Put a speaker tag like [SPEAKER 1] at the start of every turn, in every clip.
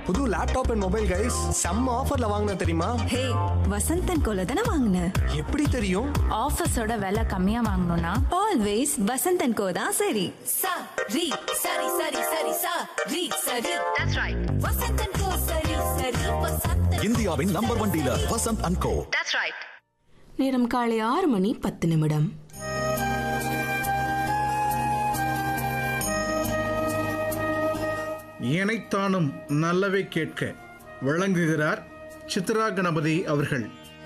[SPEAKER 1] புது laptop and mobile guys செம்ம ஆஃபர்ல வாங்கின தெரியுமா
[SPEAKER 2] ஹே வசந்தன் கோல தானே வாங்கின
[SPEAKER 1] எப்படி தெரியும்
[SPEAKER 3] ஆஃபீஸோட விலை கம்மியா வாங்கணும்னா
[SPEAKER 2] ஆல்வேஸ் வசந்தன் கோ தான் சரி
[SPEAKER 4] sa ri sari sari sari sa ri sari that's right vasantan ko sari sari vasantan
[SPEAKER 5] இந்தியாவின் number one dealer Vasanth and co
[SPEAKER 4] that's right
[SPEAKER 6] நேரம் காலை ஆறு மணி பத்து நிமிடம்
[SPEAKER 7] இணைத்தானும் நல்லவை கேட்க வழங்குகிறார் சித்ரா கணபதி அவர்கள்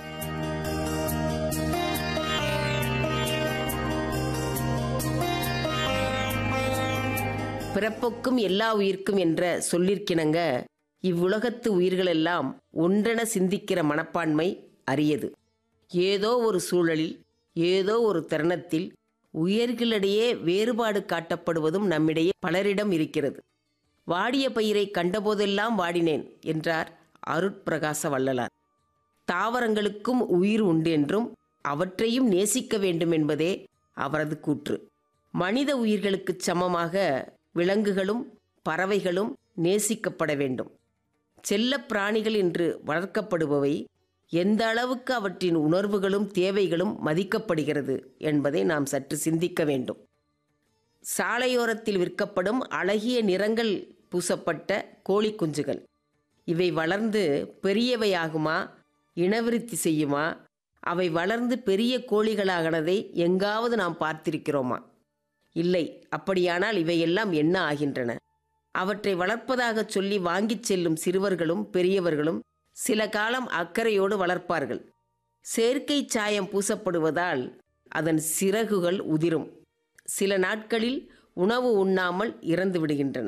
[SPEAKER 8] பிறப்புக்கும் எல்லா உயிர்க்கும் என்ற சொல்லிற்கிணங்க இவ்வுலகத்து உயிர்களெல்லாம் ஒன்றென சிந்திக்கிற மனப்பான்மை அரியது ஏதோ ஒரு சூழலில் ஏதோ ஒரு தருணத்தில் உயிர்களிடையே வேறுபாடு காட்டப்படுவதும் நம்மிடையே பலரிடம் இருக்கிறது வாடிய பயிரை கண்டபோதெல்லாம் வாடினேன் என்றார் அருட்பிரகாச வள்ளலார் தாவரங்களுக்கும் உயிர் உண்டு என்றும் அவற்றையும் நேசிக்க வேண்டும் என்பதே அவரது கூற்று மனித உயிர்களுக்குச் சமமாக விலங்குகளும் பறவைகளும் நேசிக்கப்பட வேண்டும் செல்லப் பிராணிகள் என்று வளர்க்கப்படுபவை எந்த அளவுக்கு அவற்றின் உணர்வுகளும் தேவைகளும் மதிக்கப்படுகிறது என்பதை நாம் சற்று சிந்திக்க வேண்டும் சாலையோரத்தில் விற்கப்படும் அழகிய நிறங்கள் பூசப்பட்ட கோழி குஞ்சுகள் இவை வளர்ந்து பெரியவையாகுமா இனவிருத்தி செய்யுமா அவை வளர்ந்து பெரிய கோழிகளாகனதை எங்காவது நாம் பார்த்திருக்கிறோமா இல்லை அப்படியானால் இவையெல்லாம் என்ன ஆகின்றன அவற்றை வளர்ப்பதாகச் சொல்லி வாங்கிச் செல்லும் சிறுவர்களும் பெரியவர்களும் சில காலம் அக்கறையோடு வளர்ப்பார்கள் செயற்கை சாயம் பூசப்படுவதால் அதன் சிறகுகள் உதிரும் சில நாட்களில் உணவு உண்ணாமல் இறந்து விடுகின்றன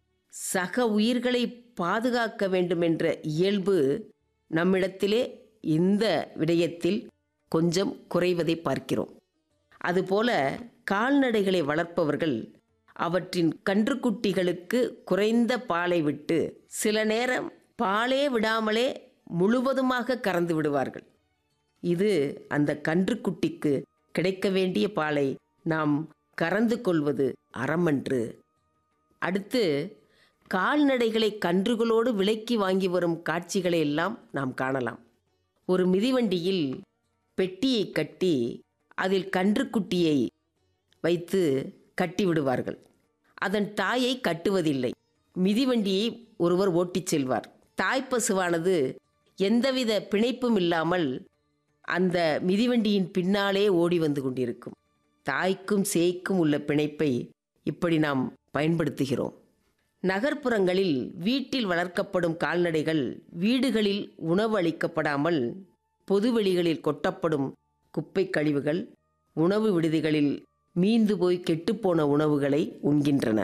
[SPEAKER 8] சக உயிர்களை பாதுகாக்க வேண்டுமென்ற இயல்பு நம்மிடத்திலே இந்த விடயத்தில் கொஞ்சம் குறைவதை பார்க்கிறோம் அதுபோல கால்நடைகளை வளர்ப்பவர்கள் அவற்றின் கன்றுக்குட்டிகளுக்கு குறைந்த பாலை விட்டு சில நேரம் பாலே விடாமலே முழுவதுமாக கறந்து விடுவார்கள் இது அந்த கன்றுக்குட்டிக்கு கிடைக்க வேண்டிய பாலை நாம் கறந்து கொள்வது அறமன்று அடுத்து கால்நடைகளை கன்றுகளோடு விலைக்கு வாங்கி வரும் காட்சிகளை எல்லாம் நாம் காணலாம் ஒரு மிதிவண்டியில் பெட்டியை கட்டி அதில் கன்றுக்குட்டியை வைத்து கட்டி விடுவார்கள் அதன் தாயை கட்டுவதில்லை மிதிவண்டியை ஒருவர் ஓட்டிச் செல்வார் தாய்ப்பசுவானது எந்தவித பிணைப்பும் இல்லாமல் அந்த மிதிவண்டியின் பின்னாலே ஓடி வந்து கொண்டிருக்கும் தாய்க்கும் சேய்க்கும் உள்ள பிணைப்பை இப்படி நாம் பயன்படுத்துகிறோம் நகர்ப்புறங்களில் வீட்டில் வளர்க்கப்படும் கால்நடைகள் வீடுகளில் உணவு அளிக்கப்படாமல் பொதுவெளிகளில் கொட்டப்படும் குப்பை கழிவுகள் உணவு விடுதிகளில் மீந்து போய் கெட்டுப்போன உணவுகளை உண்கின்றன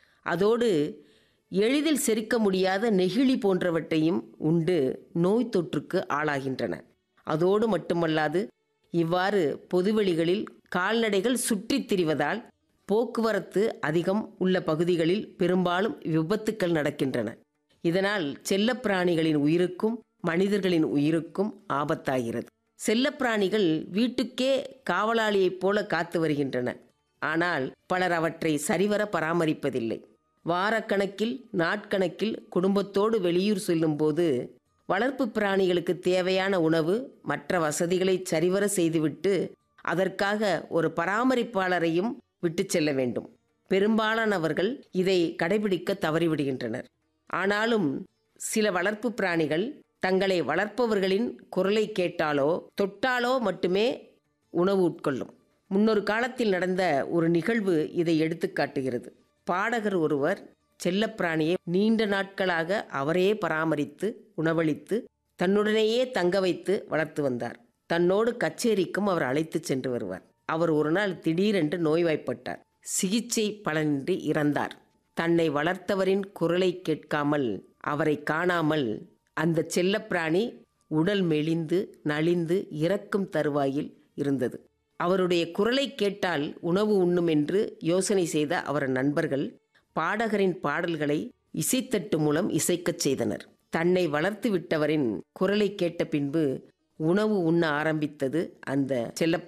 [SPEAKER 8] அதோடு எளிதில் செரிக்க முடியாத நெகிழி போன்றவற்றையும் உண்டு நோய் தொற்றுக்கு ஆளாகின்றன அதோடு மட்டுமல்லாது இவ்வாறு பொதுவெளிகளில் கால்நடைகள் சுற்றித் திரிவதால் போக்குவரத்து அதிகம் உள்ள பகுதிகளில் பெரும்பாலும் விபத்துக்கள் நடக்கின்றன இதனால் செல்லப்பிராணிகளின் உயிருக்கும் மனிதர்களின் உயிருக்கும் ஆபத்தாகிறது செல்லப்பிராணிகள் வீட்டுக்கே காவலாளியைப் போல காத்து வருகின்றன ஆனால் பலர் அவற்றை சரிவர பராமரிப்பதில்லை வாரக்கணக்கில் நாட்கணக்கில் குடும்பத்தோடு வெளியூர் செல்லும்போது வளர்ப்பு பிராணிகளுக்கு தேவையான உணவு மற்ற வசதிகளை சரிவர செய்துவிட்டு அதற்காக ஒரு பராமரிப்பாளரையும் விட்டு செல்ல வேண்டும் பெரும்பாலானவர்கள் இதை கடைபிடிக்க தவறிவிடுகின்றனர் ஆனாலும் சில வளர்ப்பு பிராணிகள் தங்களை வளர்ப்பவர்களின் குரலை கேட்டாலோ தொட்டாலோ மட்டுமே உணவு உட்கொள்ளும் முன்னொரு காலத்தில் நடந்த ஒரு நிகழ்வு இதை எடுத்துக்காட்டுகிறது பாடகர் ஒருவர் செல்லப்பிராணியை நீண்ட நாட்களாக அவரே பராமரித்து உணவளித்து தன்னுடனேயே தங்க வைத்து வளர்த்து வந்தார் தன்னோடு கச்சேரிக்கும் அவர் அழைத்துச் சென்று வருவார் அவர் ஒரு நாள் திடீரென்று நோய்வாய்ப்பட்டார் சிகிச்சை பலனின்றி இறந்தார் தன்னை வளர்த்தவரின் குரலை கேட்காமல் அவரை காணாமல் அந்த செல்லப்பிராணி உடல் மெலிந்து நலிந்து இறக்கும் தருவாயில் இருந்தது அவருடைய குரலை கேட்டால் உணவு உண்ணும் என்று யோசனை செய்த அவர் நண்பர்கள் பாடகரின் பாடல்களை இசைத்தட்டு மூலம் இசைக்கச் செய்தனர் தன்னை வளர்த்து விட்டவரின் குரலை கேட்ட பின்பு உணவு உண்ண ஆரம்பித்தது அந்த செல்ல